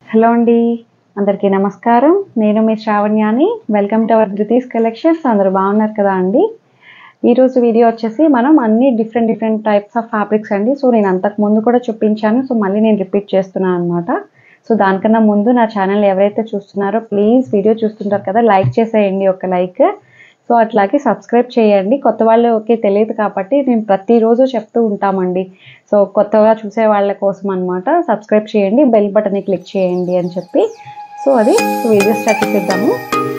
hello అండి అందరికీ నమస్కారం నేను మీ శ్రావణ్యాని welcome to our Dhruthi's collections అందరూ బాగున్నారు కదా అండి ఈరోజు వీడియో వచ్చేసి మనం అన్ని different different types of fabrics అండి సో నేను అంతకు ముందు కూడా చూపించాను సో మళ్ళీ నేను రిపీట్ చేస్తున్నాను అనమాట సో దానికన్నా ముందు నా ఛానల్ ఎవరైతే చూస్తున్నారో ప్లీజ్ వీడియో చూస్తుంటారు కదా లైక్ చేసేయండి ఒక లైక్ సో అట్లాగే సబ్స్క్రైబ్ చేయండి కొత్త వాళ్ళు ఓకే తెలియదు కాబట్టి నేను ప్రతిరోజు చెప్తూ ఉంటామండి సో కొత్తగా చూసే వాళ్ళ కోసం అనమాట సబ్స్క్రైబ్ చేయండి బెల్ బటన్ని క్లిక్ చేయండి అని చెప్పి సో అది వీడియో స్టార్ట్ చేద్దాము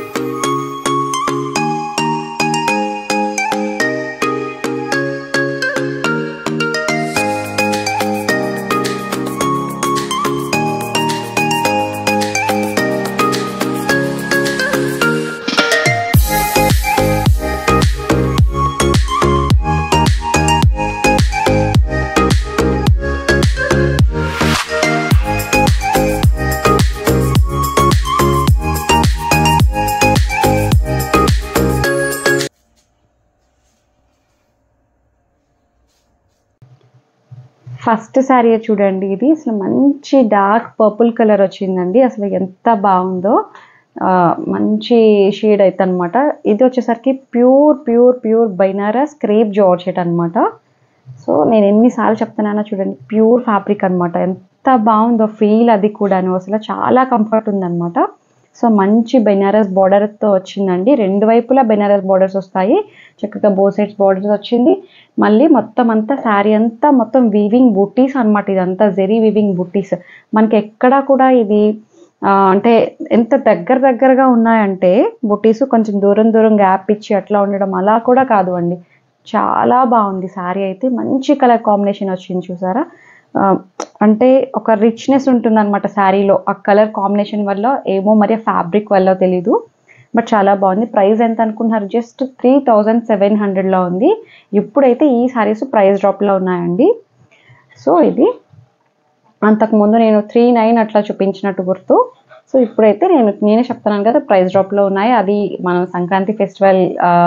ఫస్ట్ శారీ చూడండి ఇది అసలు మంచి డార్క్ పర్పుల్ కలర్ వచ్చిందండి అసలు ఎంత బాగుందో ఆ, మంచి షేడ్ అయితే అనమాట ఇది వచ్చేసరికి pure pure pure Banaras crepe georgette అనమాట సో నేను ఎన్నిసార్లు చెప్తున్నానో చూడండి ప్యూర్ ఫ్యాబ్రిక్ అనమాట ఎంత బాగుందో ఫీల్ అది కూడాను అసలు చాలా కంఫర్ట్ ఉందన్నమాట సో మంచి బెనారస్ బార్డర్తో వచ్చిందండి రెండు వైపులా బెనారస్ బార్డర్స్ వస్తాయి చక్కగా బో సైడ్స్ బార్డర్స్ వచ్చింది మళ్ళీ మొత్తం అంతా శారీ అంతా మొత్తం వీవింగ్ బుట్టీస్ అనమాట ఇదంతా జెరీ వీవింగ్ బుట్టీస్ మనకి ఎక్కడా కూడా ఇది ఆ, అంటే ఎంత దగ్గర దగ్గరగా ఉన్నాయంటే బుట్టీస్ కొంచెం దూరం దూరం గ్యాప్ ఇచ్చి అట్లా ఉండడం అలా కూడా కాదు అండి చాలా బాగుంది శారీ అయితే మంచి కలర్ కాంబినేషన్ వచ్చింది చూసారా ఆ, అంటే ఒక రిచ్నెస్ ఉంటుంది అనమాట శారీలో ఆ కలర్ కాంబినేషన్ వల్ల ఏమో మరి ఫ్యాబ్రిక్ వల్ల తెలీదు బట్ చాలా బాగుంది ప్రైస్ ఎంత అనుకుంటున్నారు జస్ట్ త్రీ థౌజండ్ సెవెన్ హండ్రెడ్లో ఉంది ఇప్పుడైతే ఈ శారీస్ ప్రైస్ డ్రాప్లో ఉన్నాయండి సో ఇది అంతకుముందు నేను త్రీ నైన్ అట్లా చూపించినట్టు గుర్తు సో ఇప్పుడైతే నేను నేనే చెప్తున్నాను కదా ప్రైస్ డ్రాప్లో ఉన్నాయి అది మనం సంక్రాంతి ఫెస్టివల్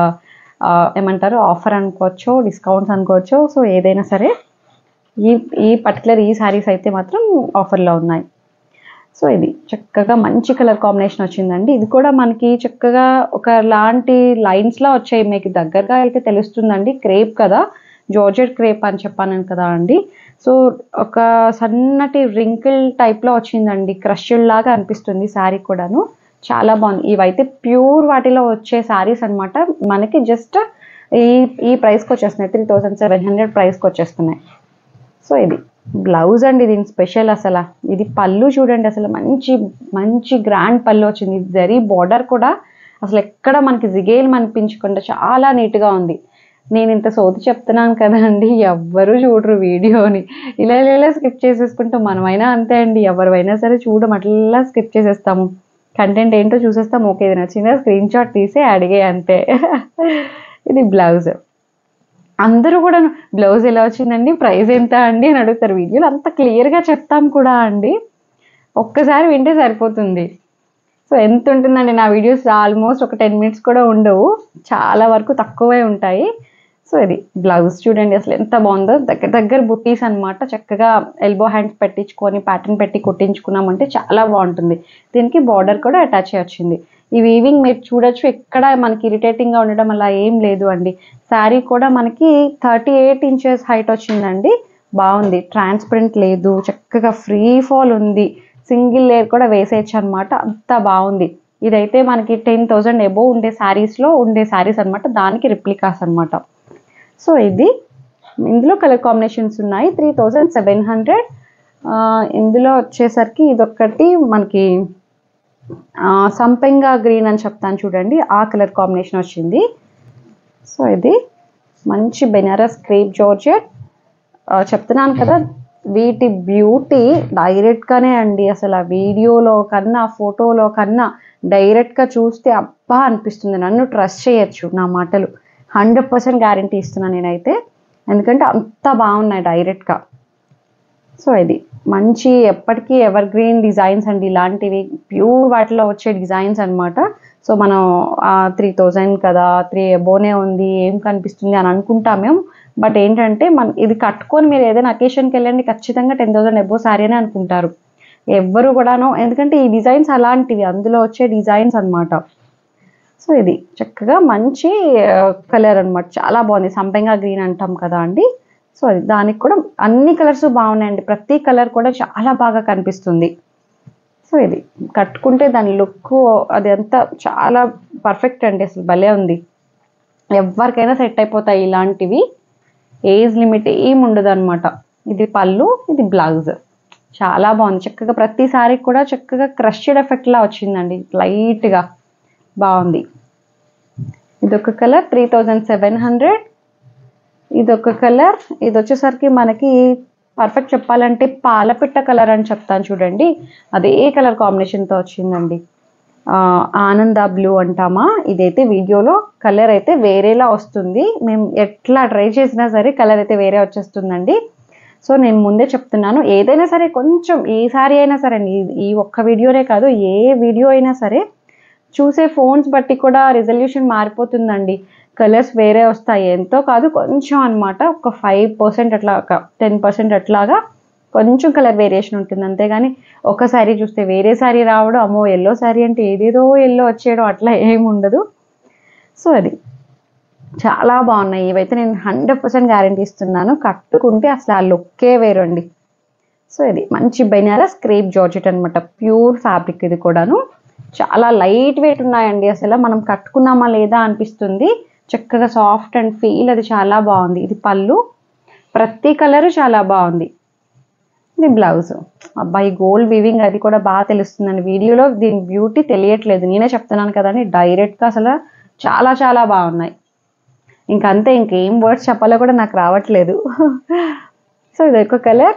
ఏమంటారు ఆఫర్ అనుకోవచ్చు డిస్కౌంట్స్ అనుకోవచ్చు సో ఏదైనా సరే ఈ ఈ పర్టికులర్ ఈ శారీస్ అయితే మాత్రం ఆఫర్లో ఉన్నాయి సో ఇది చక్కగా మంచి కలర్ కాంబినేషన్ వచ్చిందండి ఇది కూడా మనకి చక్కగా ఒక లాంటి లైన్స్లో వచ్చాయి మీకు దగ్గరగా అయితే తెలుస్తుందండి క్రేప్ కదా జార్జెట్ క్రేప్ అని చెప్పాను కదా అండి సో ఒక సన్నటి రింకిల్ టైప్లో వచ్చిందండి క్రష్డ్ లాగా అనిపిస్తుంది శారీ కూడాను చాలా బాగుంది ఇవైతే ప్యూర్ వాటిలో వచ్చే శారీస్ అన్నమాట మనకి జస్ట్ ఈ ఈ ప్రైస్కి వచ్చేస్తున్నాయి త్రీ థౌజండ్ సెవెన్ హండ్రెడ్ ప్రైస్కి వచ్చేస్తున్నాయి సో ఇది బ్లౌజ్ అండి దీని స్పెషల్ అసలు ఇది పళ్ళు చూడండి అసలు మంచి మంచి గ్రాండ్ పళ్ళు వచ్చింది జరీ బార్డర్ కూడా అసలు ఎక్కడ మనకి జిగేలు అనిపించకుండా చాలా నీట్గా ఉంది నేను ఇంత సోది చెప్తున్నాను కదండి ఎవ్వరు చూడరు వీడియోని ఇలా ఇలా ఇలా స్కిప్ చేసేసుకుంటాం మనమైనా అంతే అండి ఎవరివైనా సరే చూడడం అట్లా స్కిప్ చేసేస్తాము కంటెంట్ ఏంటో చూసేస్తాం ఓకే ఇది నచ్చిందా స్క్రీన్ షాట్ తీసి అడిగే అంతే ఇది బ్లౌజ్ అందరూ కూడా బ్లౌజ్ ఎలా వచ్చిందండి ప్రైస్ ఎంత అండి అని అడుగుతారు వీడియోలో అంత క్లియర్గా చెప్తాం కూడా అండి ఒక్కసారి వింటే సరిపోతుంది సో ఎంత ఉంటుందండి నా వీడియోస్ ఆల్మోస్ట్ ఒక టెన్ మినిట్స్ కూడా ఉండవు చాలా వరకు తక్కువే ఉంటాయి సో ఇది బ్లౌజ్ చూడండి అసలు ఎంత బాగుందో దగ్గర దగ్గర బుట్టీస్ అన్నమాట చక్కగా ఎల్బో హ్యాండ్స్ పెట్టించుకొని ప్యాటర్న్ పెట్టి కుట్టించుకున్నామంటే చాలా బాగుంటుంది దీనికి బార్డర్ కూడా అటాచ్ వచ్చింది ఈ వీవింగ్ మీరు చూడొచ్చు ఎక్కడ మనకి ఇరిటేటింగ్గా ఉండడం అలా ఏం లేదు అండి శారీ కూడా మనకి థర్టీ ఎయిట్ ఇంచెస్ హైట్ వచ్చిందండి బాగుంది ట్రాన్స్పరెంట్ లేదు చక్కగా ఫ్రీ ఫాల్ ఉంది సింగిల్ లేయర్ కూడా వేసేయచ్చు అనమాట అంత బాగుంది ఇదైతే మనకి టెన్ థౌజండ్ ఎబో ఉండే శారీస్లో ఉండే శారీస్ అనమాట దానికి రిప్లికాస్ అనమాట సో ఇది ఇందులో కలర్ కాంబినేషన్స్ ఉన్నాయి త్రీ థౌజండ్ సెవెన్ హండ్రెడ్ ఇందులో వచ్చేసరికి ఇదొక్కటి మనకి ఆ, సంపెంగా గ్రీన్ అని చెప్తాను చూడండి ఆ కలర్ కాంబినేషన్ వచ్చింది సో ఇది మంచి బెనారస్ క్రేప్ జార్జెట్ ఆ, చెప్తున్నాను కదా వీటి బ్యూటీ డైరెక్ట్గానే అండి అసలు ఆ వీడియోలో కన్నా ఫోటోలో కన్నా డైరెక్ట్గా చూస్తే అబ్బా అనిపిస్తుంది నన్ను ట్రస్ట్ చేయొచ్చు నా మాటలు హండ్రెడ్ పర్సెంట్ గ్యారంటీ ఇస్తున్నాను నేనైతే ఎందుకంటే అంత బాగున్నాయి డైరెక్ట్గా సో ఇది మంచి ఎప్పటికీ ఎవర్ గ్రీన్ డిజైన్స్ అండి ఇలాంటివి ప్యూర్ వాటిలో వచ్చే డిజైన్స్ అన్నమాట సో మనం త్రీ థౌజండ్ కదా త్రీ ఎబోనే ఉంది ఏం కనిపిస్తుంది అని అనుకుంటాం మేము బట్ ఏంటంటే మన ఇది కట్టుకొని మీరు ఏదైనా అకేషన్కి వెళ్ళండి ఖచ్చితంగా టెన్ థౌసండ్ ఎబో శారీ అని అనుకుంటారు ఎవ్వరు కూడాను ఎందుకంటే ఈ డిజైన్స్ అలాంటివి అందులో వచ్చే డిజైన్స్ అన్నమాట సో ఇది చక్కగా మంచి కలర్ అన్నమాట చాలా బాగుంది సంపెంగా గ్రీన్ అంటాం కదా అండి సో అది దానికి కూడా అన్ని కలర్స్ బాగున్నాయండి ప్రతి కలర్ కూడా చాలా బాగా కనిపిస్తుంది సో ఇది కట్టుకుంటే దాని లుక్ అది అంతా చాలా పర్ఫెక్ట్ అండి అసలు భలే ఉంది ఎవరికైనా సెట్ అయిపోతాయి ఇలాంటివి ఏజ్ లిమిట్ ఏం ఉండదు అనమాట ఇది పళ్ళు ఇది బ్లౌజ్ చాలా బాగుంది చక్కగా ప్రతిసారి కూడా చక్కగా క్రష్డ్ ఎఫెక్ట్ లా వచ్చిందండి లైట్గా బాగుంది ఇదొక colour three thousand seven hundred ఇదొక కలర్ ఇది వచ్చేసరికి మనకి పర్ఫెక్ట్ చెప్పాలంటే పాలపిట్ట కలర్ అని చెప్తాను చూడండి అదే కలర్ కాంబినేషన్తో వచ్చిందండి ఆ, ఆనంద బ్లూ అంటామా ఇదైతే వీడియోలో కలర్ అయితే వేరేలా వస్తుంది మేము ఎట్లా ట్రై చేసినా సరే కలర్ అయితే వేరే వచ్చేస్తుందండి సో నేను ముందే చెప్తున్నాను ఏదైనా సరే కొంచెం ఏ సారీ అయినా సరే అండి ఈ- ఈ ఒక్క వీడియోనే కాదు ఏ వీడియో అయినా సరే చూసే ఫోన్స్ బట్టి కూడా రిజల్యూషన్ మారిపోతుందండి కలర్స్ వేరే వస్తాయి ఎంతో కాదు కొంచెం అన్నమాట ఒక ఫైవ్ పర్సెంట్ అట్లా ఒక టెన్ పర్సెంట్ అట్లాగా కొంచెం కలర్ వేరియేషన్ ఉంటుంది అంతేగాని ఒక శారీ చూస్తే వేరే శారీ రావడం అమ్మో ఎల్లో శారీ అంటే ఏదేదో ఎల్లో వచ్చేయడం అట్లా ఏమి ఉండదు సో అది చాలా బాగున్నాయి ఇవైతే నేను హండ్రెడ్ పర్సెంట్ గ్యారంటీ ఇస్తున్నాను కట్టుకుంటే అసలు ఆ లుక్కే వేరండి సో ఇది మంచి బెనారస్ క్రేప్ జార్జెట్ అనమాట ప్యూర్ ఫ్యాబ్రిక్ ఇది కూడాను చాలా లైట్ వెయిట్ ఉన్నాయండి అసలు మనం కట్టుకున్నామా లేదా అనిపిస్తుంది చక్కగా సాఫ్ట్ అండ్ ఫీల్ అది చాలా బాగుంది ఇది పళ్ళు ప్రతి కలర్ చాలా బాగుంది ఇది బ్లౌజ్ అబ్బాయి గోల్డ్ వీవింగ్ అది కూడా బాగా తెలుస్తుందండి వీడియోలో దీని బ్యూటీ తెలియట్లేదు నేనే చెప్తున్నాను కదండి డైరెక్ట్గా అసలు చాలా చాలా బాగున్నాయి ఇంక అంతే ఇంకేం వర్డ్స్ చెప్పాలో కూడా నాకు రావట్లేదు సో ఇది ఒక కలర్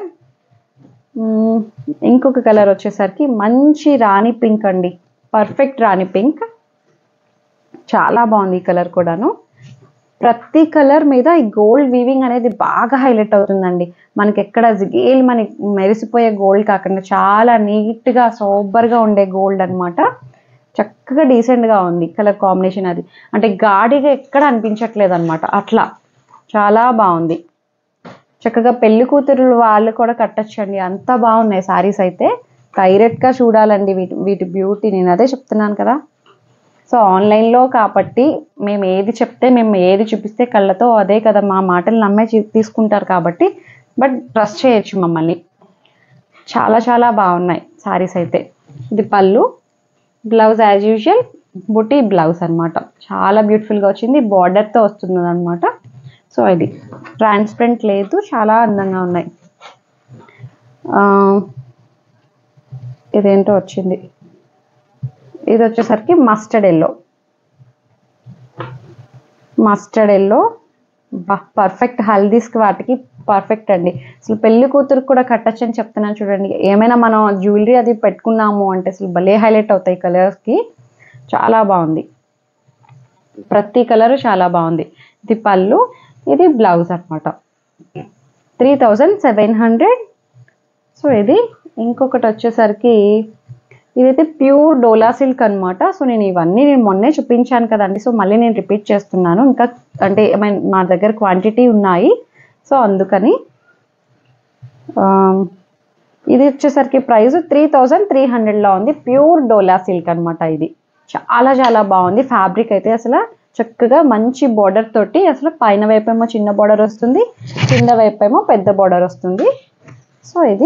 ఇంకొక కలర్ వచ్చేసరికి మంచి రాణి పింక్ అండి పర్ఫెక్ట్ రాణి పింక్ చాలా బాగుంది ఈ కలర్ కూడాను ప్రతి కలర్ మీద ఈ గోల్డ్ వీవింగ్ అనేది బాగా హైలైట్ అవుతుందండి మనకి ఎక్కడ జిగేల్ మనకి మెరిసిపోయే గోల్డ్ కాకుండా చాలా నీట్గా సోబర్గా ఉండే గోల్డ్ అన్నమాట చక్కగా డీసెంట్గా ఉంది కలర్ కాంబినేషన్ అది అంటే గాడిగా ఎక్కడ అనిపించట్లేదు అనమాట అట్లా చాలా బాగుంది చక్కగా పెళ్లి కూతురు వాళ్ళు కూడా కట్టచ్చండి అంత బాగున్నాయి సారీస్ అయితే డైరెక్ట్గా చూడాలండి వీటి వీటి బ్యూటీ నేను అదే చెప్తున్నాను కదా సో ఆన్లైన్లో కాబట్టి మేము ఏది చెప్తే మేము ఏది చూపిస్తే కళ్ళతో అదే కదా మా మాటలు నమ్మే చీ- తీసుకుంటారు కాబట్టి బట్ ట్రస్ట్ చేయొచ్చు మమ్మల్ని చాలా చాలా బాగున్నాయి సారీస్ అయితే ఇది పళ్ళు blouse as usual buti blouse అన్నమాట చాలా బ్యూటిఫుల్గా వచ్చింది బార్డర్తో వస్తుంది అనమాట సో ఇది ట్రాన్స్పరెంట్ లేదు చాలా అందంగా ఉన్నాయి ఆ, ఇదేంటో వచ్చింది ఇది వచ్చేసరికి మస్టర్డ్ ఎల్లో మస్టర్డ్ ఎల్లో బా పర్ఫెక్ట్ హల్దీస్కి వాటికి పర్ఫెక్ట్ అండి అసలు పెళ్లి కూతురు కూడా కట్టచ్చు అని చెప్తున్నాను చూడండి ఏమైనా మనం జ్యువెలరీ అది పెట్టుకున్నాము అంటే అసలు భలే హైలైట్ అవుతాయి కలర్స్కి చాలా బాగుంది ప్రతి కలర్ చాలా బాగుంది ఇది పళ్ళు ఇది బ్లౌజ్ అన్నమాట three thousand seven hundred so ఇది ఇంకొకటి వచ్చేసరికి ఇదైతే ప్యూర్ డోలా సిల్క్ అన్నమాట సో నేను ఇవన్నీ నేను మొన్నే చూపించాను కదండి సో మళ్ళీ నేను రిపీట్ చేస్తున్నాను ఇంకా అంటే I mean, మా దగ్గర క్వాంటిటీ ఉన్నాయి సో అందుకని ఆ, ఇది వచ్చేసరికి ప్రైస్ త్రీ థౌజండ్ త్రీ హండ్రెడ్లో ఉంది ప్యూర్ డోలా సిల్క్ అన్నమాట ఇది చాలా చాలా బాగుంది ఫ్యాబ్రిక్ అయితే అసలు చక్కగా మంచి బార్డర్ తోటి అసలు పైన వైపేమో చిన్న బార్డర్ వస్తుంది కింద వైపేమో పెద్ద బార్డర్ వస్తుంది సో ఇది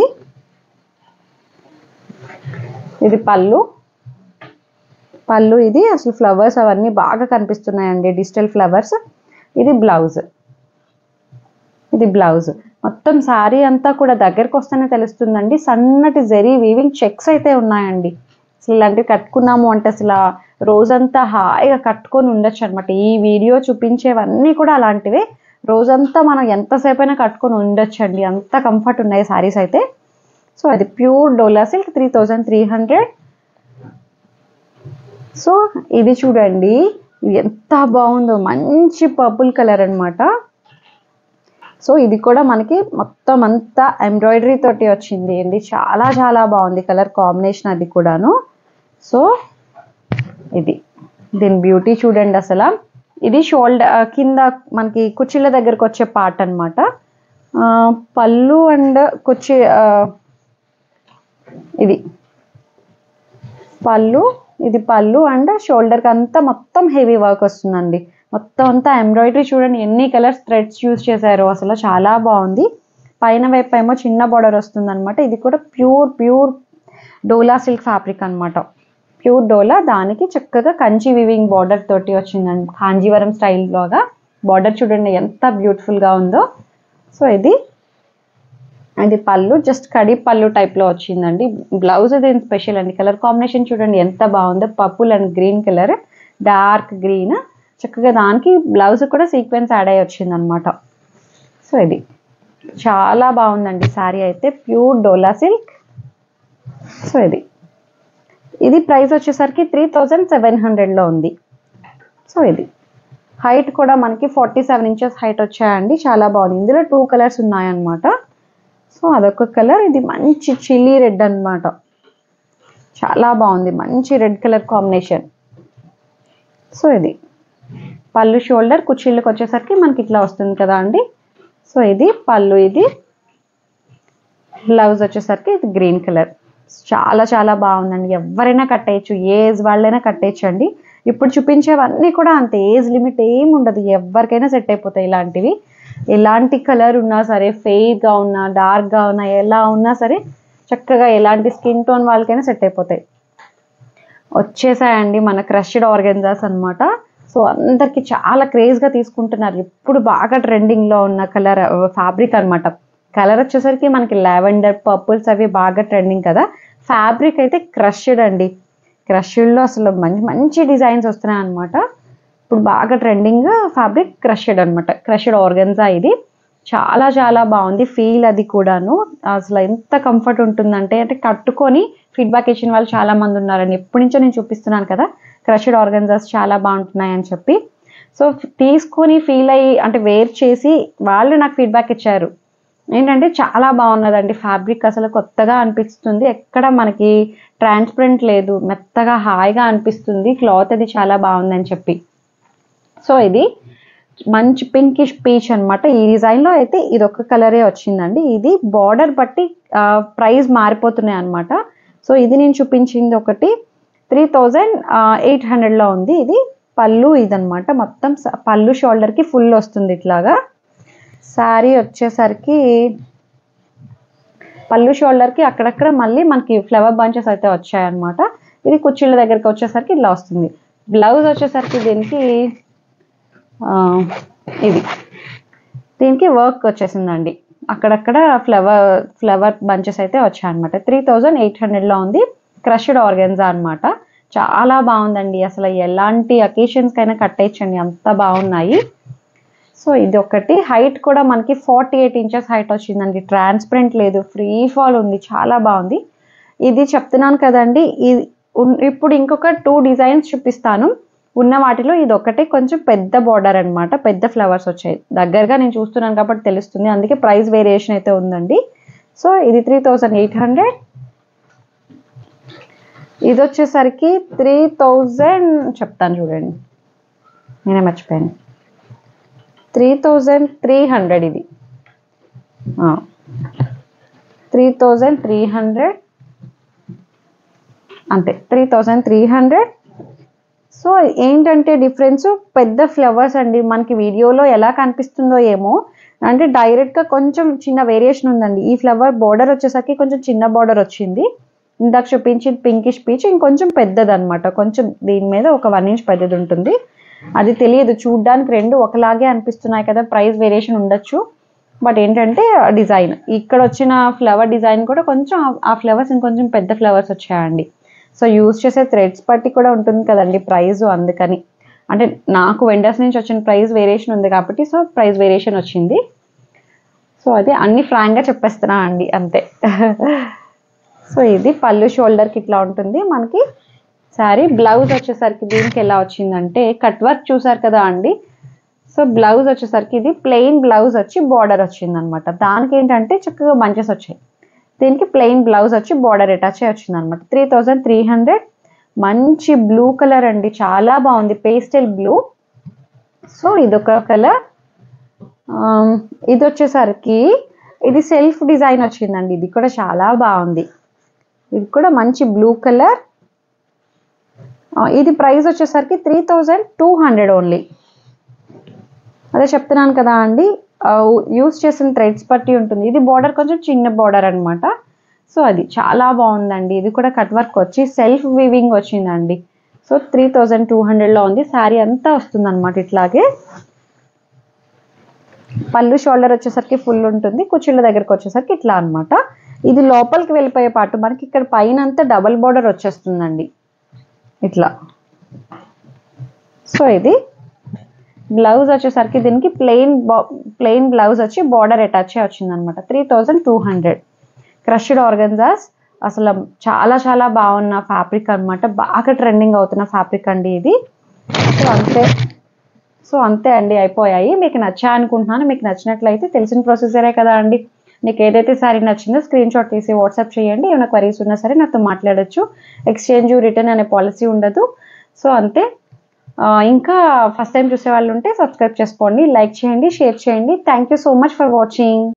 ఇది పళ్ళు పళ్ళు ఇది అసలు ఫ్లవర్స్ అవన్నీ బాగా కనిపిస్తున్నాయండి డిజిటల్ ఫ్లవర్స్ ఇది బ్లౌజ్ ఇది బ్లౌజ్ మొత్తం శారీ అంతా కూడా దగ్గరకు వస్తేనే తెలుస్తుందండి సన్నటి జరీ వీవింగ్ చెక్స్ అయితే ఉన్నాయండి అసలు ఇలాంటివి కట్టుకున్నాము అంటే అసలు ఆ రోజంతా హాయిగా కట్టుకొని ఉండొచ్చు అనమాట ఈ వీడియో చూపించేవన్నీ కూడా అలాంటివే రోజంతా మనం ఎంతసేపు అయినా కట్టుకొని ఉండొచ్చు అండి అంత కంఫర్ట్ ఉన్నాయి శారీస్ అయితే సో అది pure Dola silk three thousand three hundred so ఇది చూడండి ఇది ఎంత బాగుందో మంచి పర్పుల్ కలర్ అన్నమాట సో ఇది కూడా మనకి మొత్తం అంతా ఎంబ్రాయిడరీ తోటి వచ్చింది అండి చాలా చాలా బాగుంది కలర్ కాంబినేషన్ అది కూడాను సో ఇది దీని బ్యూటీ చూడండి అసలు ఇది షోల్డర్ కింద మనకి కుర్చీల దగ్గరకు వచ్చే పార్ట్ అనమాట పళ్ళు అండ్ కుర్చీ ఇది పళ్ళు ఇది పళ్ళు అండ్ షోల్డర్కి అంతా మొత్తం హెవీ వర్క్ వస్తుందండి మొత్తం అంతా ఎంబ్రాయిడరీ చూడండి ఎన్ని కలర్స్ థ్రెడ్స్ యూజ్ చేశారు అసలు చాలా బాగుంది పైన వైపు ఏమో చిన్న బార్డర్ వస్తుంది అనమాట ఇది కూడా pure pure Dola silk fabric అనమాట ప్యూర్ డోలా దానికి చక్కగా కంచి వివింగ్ బార్డర్ తోటి వచ్చిందండి కాంజీవరం స్టైల్లోగా బార్డర్ చూడండి ఎంత బ్యూటిఫుల్గా ఉందో సో ఇది ఇది పళ్ళు జస్ట్ కడి పళ్ళు టైప్లో వచ్చిందండి బ్లౌజ్ అది స్పెషల్ అండి కలర్ కాంబినేషన్ చూడండి ఎంత బాగుందో purple and green colour dark green చక్కగా దానికి బ్లౌజ్ కూడా సీక్వెన్స్ యాడ్ అయ్యి వచ్చింది అనమాట సో ఇది చాలా బాగుందండి శారీ అయితే ప్యూర్ డోలా సిల్క్ సో ఇది ఇది ప్రైస్ వచ్చేసరికి త్రీ థౌజండ్ సెవెన్ హండ్రెడ్లో ఉంది సో ఇది హైట్ కూడా మనకి ఫార్టీ సెవెన్ ఇంచెస్ హైట్ వచ్చాయండి చాలా బాగుంది ఇందులో టూ కలర్స్ ఉన్నాయన్నమాట సో అదొక కలర్ ఇది మంచి చిల్లీ రెడ్ అన్నమాట చాలా బాగుంది మంచి రెడ్ కలర్ కాంబినేషన్ సో ఇది పళ్ళు షోల్డర్ కుర్చీళ్ళకి వచ్చేసరికి మనకి ఇట్లా వస్తుంది కదా అండి సో ఇది పళ్ళు ఇది బ్లౌజ్ వచ్చేసరికి ఇది గ్రీన్ కలర్ చాలా చాలా బాగుందండి ఎవరైనా కట్టేయచ్చు ఏ ఏజ్ వాళ్ళైనా కట్టేయచ్చు అండి ఇప్పుడు చూపించేవన్నీ కూడా అంత ఏజ్ లిమిట్ ఏమి ఉండదు ఎవరికైనా సెట్ అయిపోతాయి ఇలాంటివి ఎలాంటి కలర్ ఉన్నా సరే ఫెయిర్గా ఉన్నా డార్క్గా ఉన్నా ఎలా ఉన్నా సరే చక్కగా ఎలాంటి స్కిన్ టోన్ వాళ్ళకైనా సెట్ అయిపోతాయి వచ్చేసాయండి మన క్రష్డ్ ఆర్గెన్జాస్ అన్నమాట సో అందరికి చాలా క్రేజ్గా తీసుకుంటున్నారు ఇప్పుడు బాగా ట్రెండింగ్లో ఉన్న కలర్ ఫ్యాబ్రిక్ అన్నమాట కలర్ వచ్చేసరికి మనకి లావెండర్ పర్పుల్స్ అవి బాగా ట్రెండింగ్ కదా ఫ్యాబ్రిక్ అయితే క్రష్డ్ అండి క్రష్డ్లో అసలు మంచి మంచి డిజైన్స్ వస్తున్నాయి అనమాట ఇప్పుడు బాగా ట్రెండింగ్ ఫ్యాబ్రిక్ క్రష్డ్ అనమాట క్రష్డ్ ఆర్గన్జా ఇది చాలా చాలా బాగుంది ఫీల్ అది కూడాను అసలు ఎంత కంఫర్ట్ ఉంటుందంటే అంటే కట్టుకొని ఫీడ్బ్యాక్ ఇచ్చిన వాళ్ళు చాలా మంది ఉన్నారండి ఎప్పటి నుంచో నేను చూపిస్తున్నాను కదా క్రష్డ్ ఆర్గన్జాస్ చాలా బాగుంటున్నాయి అని చెప్పి సో తీసుకొని ఫీల్ అయ్యి అంటే వేర్ చేసి వాళ్ళు నాకు ఫీడ్బ్యాక్ ఇచ్చారు ఏంటంటే చాలా బాగున్నదండి ఫ్యాబ్రిక్ అసలు కొత్తగా అనిపిస్తుంది ఎక్కడ మనకి ట్రాన్స్పరెంట్ లేదు మెత్తగా హాయిగా అనిపిస్తుంది క్లాత్ అది చాలా బాగుందని చెప్పి సో ఇది మంచి పింకిష్ పీచ్ అనమాట ఈ డిజైన్లో అయితే ఇది ఒక కలరే వచ్చిందండి ఇది బార్డర్ బట్టి ప్రైస్ మారిపోతున్నాయి అనమాట సో ఇది నేను చూపించింది ఒకటి త్రీ థౌజండ్ ఎయిట్ హండ్రెడ్లో ఉంది ఇది పళ్ళు ఇదనమాట మొత్తం స- పళ్ళు షోల్డర్కి ఫుల్ వస్తుంది ఇట్లాగా శారీ వచ్చేసరికి పళ్ళు షోల్డర్కి అక్కడక్కడ మళ్ళీ మనకి ఫ్లవర్ బంచెస్ అయితే వచ్చాయన్నమాట ఇది కుర్చీల దగ్గరికి వచ్చేసరికి ఇలా వస్తుంది బ్లౌజ్ వచ్చేసరికి దీనికి ఆ, ఇది దీనికి వర్క్ వచ్చేసిందండి అక్కడక్కడ ఫ్లవర్ ఫ్లవర్ బంచెస్ అయితే వచ్చాయన్నమాట త్రీ థౌజండ్ ఎయిట్ హండ్రెడ్లో ఉంది క్రష్డ్ ఆర్గెన్జా అన్నమాట చాలా బాగుందండి అసలు ఎలాంటి అకేషన్స్కైనా కట్టేయచ్చండి అంత బాగున్నాయి సో ఇది ఒకటి హైట్ కూడా మనకి ఫార్టీ ఎయిట్ ఇంచెస్ హైట్ వచ్చిందండి ట్రాన్స్పరెంట్ లేదు ఫ్రీ ఫాల్ ఉంది చాలా బాగుంది ఇది చెప్తున్నాను కదండి ఇది ఉన్- ఇప్పుడు ఇంకొక టూ డిజైన్స్ చూపిస్తాను ఉన్న వాటిలో ఇది ఒకటే కొంచెం పెద్ద బార్డర్ అన్నమాట పెద్ద ఫ్లవర్స్ వచ్చాయి దగ్గరగా నేను చూస్తున్నాను కాబట్టి తెలుస్తుంది అందుకే ప్రైస్ వేరియేషన్ అయితే ఉందండి సో ఇది త్రీ థౌజండ్ ఎయిట్ హండ్రెడ్ ఇది వచ్చేసరికి త్రీ థౌజండ్ చెప్తాను చూడండి నేనే మర్చిపోయాను త్రీ థౌజండ్ త్రీ హండ్రెడ్ ఇది త్రీ థౌజండ్ త్రీ హండ్రెడ్ అంతే three thousand three hundred so ఏంటంటే డిఫరెన్స్ పెద్ద ఫ్లవర్స్ అండి మనకి వీడియోలో ఎలా కనిపిస్తుందో ఏమో అంటే డైరెక్ట్గా కొంచెం చిన్న వేరియేషన్ ఉందండి ఈ ఫ్లవర్ బార్డర్ వచ్చేసరికి కొంచెం చిన్న బార్డర్ వచ్చింది ఇందాక చూపించిన పింకిష్ పీచ్ ఇంకొంచెం పెద్దది అనమాట కొంచెం దీని మీద ఒక వన్ ఇంచ్ పెద్దది ఉంటుంది అది తెలియదు చూడ్డానికి రెండు ఒకలాగే అనిపిస్తున్నాయి కదా ప్రైస్ వేరియేషన్ ఉండొచ్చు బట్ ఏంటంటే డిజైన్ ఇక్కడ వచ్చిన ఫ్లవర్ డిజైన్ కూడా కొంచెం ఆ- ఆ ఫ్లవర్స్ ఇంకొంచెం పెద్ద ఫ్లవర్స్ వచ్చాయండి సో యూజ్ చేసే థ్రెడ్స్ బట్టి కూడా ఉంటుంది కదండి ప్రైస్ అందుకని అంటే నాకు వెండర్స్ నుంచి వచ్చిన ప్రైస్ వేరియేషన్ ఉంది కాబట్టి సో ప్రైస్ వేరియేషన్ వచ్చింది సో అది అన్ని ఫ్రాంక్గా చెప్పేస్తున్నా అండి అంతే సో ఇది పళ్ళు షోల్డర్కి ఇట్లా ఉంటుంది మనకి శారీ బ్లౌజ్ వచ్చేసరికి దీనికి ఎలా వచ్చిందంటే కట్ వర్క్ చూసారు కదా అండి సో బ్లౌజ్ వచ్చేసరికి ఇది ప్లెయిన్ బ్లౌజ్ వచ్చి బార్డర్ వచ్చింది అనమాట దానికి ఏంటంటే చక్కగా మంచెస్ వచ్చాయి దీనికి ప్లెయిన్ బ్లౌజ్ వచ్చి బార్డర్ అటాచ్ వచ్చింది అనమాట త్రీ థౌజండ్ త్రీ హండ్రెడ్ మంచి బ్లూ కలర్ అండి చాలా బాగుంది పేస్టల్ బ్లూ సో ఇదొక కలర్ ఇది వచ్చేసరికి ఇది సెల్ఫ్ డిజైన్ వచ్చిందండి ఇది కూడా చాలా బాగుంది ఇది కూడా మంచి బ్లూ కలర్ ఇది ప్రైస్ వచ్చేసరికి three thousand two hundred only అదే చెప్తున్నాను కదా అండి యూస్ చేసిన థ్రెడ్స్ బట్టి ఉంటుంది ఇది బార్డర్ కొంచెం చిన్న బార్డర్ అనమాట సో అది చాలా బాగుందండి ఇది కూడా కట్ వర్క్ వచ్చి సెల్ఫ్ వీవింగ్ వచ్చిందండి సో త్రీ థౌజండ్ టూ హండ్రెడ్లో ఉంది శారీ అంతా వస్తుంది అనమాట ఇట్లాగే పళ్ళు షోల్డర్ వచ్చేసరికి ఫుల్ ఉంటుంది కుర్చీల దగ్గరకు వచ్చేసరికి ఇట్లా అనమాట ఇది లోపలికి వెళ్ళిపోయే పాటు మనకి ఇక్కడ పైన అంతా డబల్ బార్డర్ వచ్చేస్తుందండి ఇట్లా సో ఇది బ్లౌజ్ వచ్చేసరికి దీనికి ప్లెయిన్ ప్లెయిన్ బ్లౌజ్ వచ్చి బార్డర్ అటాచ్ వచ్చింది అనమాట three thousand two hundred crushed organzas అసలు చాలా చాలా బాగున్న ఫ్యాబ్రిక్ అనమాట బాగా ట్రెండింగ్ అవుతున్న ఫ్యాబ్రిక్ అండి ఇది సో అంతే సో అంతే అండి అయిపోయాయి మీకు నచ్చా అనుకుంటున్నాను మీకు నచ్చినట్లయితే తెలిసిన ప్రొసీజరే కదా అండి మీకు ఏదైతే సారీ నచ్చిందో స్క్రీన్ షాట్ తీసి వాట్సాప్ చేయండి ఏమైనా క్వరీస్ ఉన్నా సరే నాతో మాట్లాడొచ్చు ఎక్స్చేంజ్ రిటర్న్ అనే పాలసీ ఉండదు సో అంతే ఇంకా ఫస్ట్ టైం చూసే వాళ్ళు ఉంటే సబ్స్క్రైబ్ చేసుకోండి లైక్ చేయండి షేర్ చేయండి thank you so much for watching